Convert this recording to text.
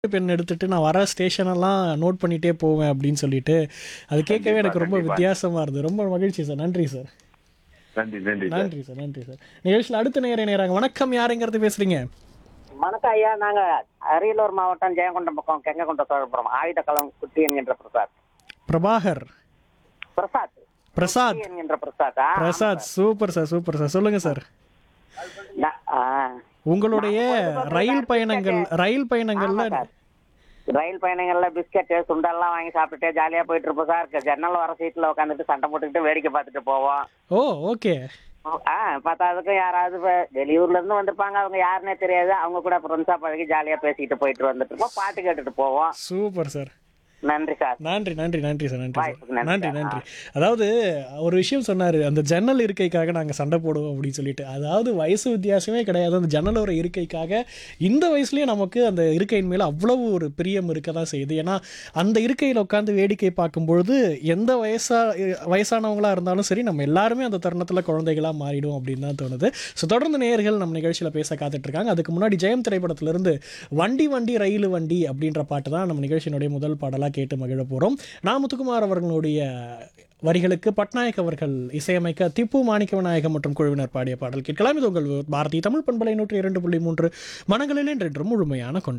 Pen எடுத்துட்டு நான் வர ஸ்டேஷனெல்லாம் நோட் பண்ணிட்டே போவேன் அப்படின்னு சொல்லிட்டு அது கேட்கவே கண்டிப்பா, எனக்கு ரொம்ப கண்டிப்பா. வித்தியாசமா இருந்தது ரொம்ப மகிழ்ச்சி சார் நன்றி சார் நன்றி நன்றி சார். நன்றி சார் நன்றி சார் நிகழ்ச்சியில் அடுத்த நேரம் நேராங்க வணக்கம் யாருங்கிறது பேசுறீங்க வணக்கம் ஐயா நாங்க அரியலூர் மாவட்டம் ஜெயங்கொண்டம் பக்கம் கெங்ககொண்ட சோழபுரம் ஆயுத களம் குட்டி என்கின்ற பிரசாத் பிரபாகர் பிரசாத் பிரசாத் குட்டி என்கின்ற பிரசாத் ஆ, Prasad super sir super sir சொல்லுங்க சார் நா- ஆ. உங்களுடைய ரயில் பயணங்கள் ரயில் பயணங்கள்ல ஆமா சார். ரயில் பயணங்கள்ல பிஸ்கட் சுண்டெல்லாம் வாங்கி சாப்பிட்டுட்டு ஜாலியா போயிட்டு இருப்போம் சார் ஜன்னல் வர சீட்ல உட்காந்துட்டு சண்டை போட்டுக்கிட்டு வேடிக்கை பார்த்துட்டு போவோம் ஓ ஓகே ஆ பத்தாவதுக்கு யாராவது இப்ப வெளியூர்ல இருந்து வந்திருப்பாங்க அவங்க யாருன்னே தெரியாது அவங்க கூட ஃப்ரெண்ட்ஸா பழகி ஜாலியா பேசிக்கிட்டு போயிட்டு வந்துட்டு இருப்போம் பாட்டு கேட்டுட்டு போவோம் சூப்பர் சார் நன்றி சார் நன்றி நன்றி நன்றி சார் நன்றி சார் வாய்ப்புக்கு நன்றி நன்றி சார். நன்றி அதாவது ஒரு விஷயம் சொன்னார் அந்த ஜன்னல் இருக்கைக்காக நாங்கள் சண்டை போடுவோம் அப்படின்னு சொல்லிட்டு அதாவது வயசு வித்தியாசமே கிடையாது அந்த ஜன்னலோர இருக்கைக்காக இந்த வயசுலயே நமக்கு அந்த இருக்கையின் மேலே அவ்வளவு ஒரு பிரியம் இருக்க தான் செய்யுது ஏன்னா அந்த இருக்கையில் உட்காந்து வேடிக்கை பார்க்கும்பொழுது எந்த வயசா வயசானவங்களா இருந்தாலும் சரி நம்ம எல்லாருமே அந்த தருணத்தில் குழந்தைகளாக மாறிடும் அப்படின்னு தான் தோணுது ஸோ தொடர்ந்து நேயர்கள் நம்ம நிகழ்ச்சியில் பேச காத்துட்டு இருக்காங்க அதுக்கு முன்னாடி ஜெயம் திரைப்படத்திலிருந்து வண்டி வண்டி ரயில் வண்டி அப்படின்ற பாட்டு தான் நம்ம நிகழ்ச்சியினுடைய முதல் பாடலாக கேட்டு மகிழ போகிறோம் நா முத்துக்குமார் அவர்களுடைய வரிகளுக்கு பட்நாயக் அவர்கள் இசையமைக்க திப்பு மாணிக்க விநாயகம் மற்றும் குழுவினர் பாடிய பாடல் கேட்கலாம் இது உங்கள் பாரதி தமிழ் பண்பலை நூற்றி இரண்டு புள்ளி மூன்று மனங்களில் என்றென்றும் முழுமையான கொண்டாட்டம்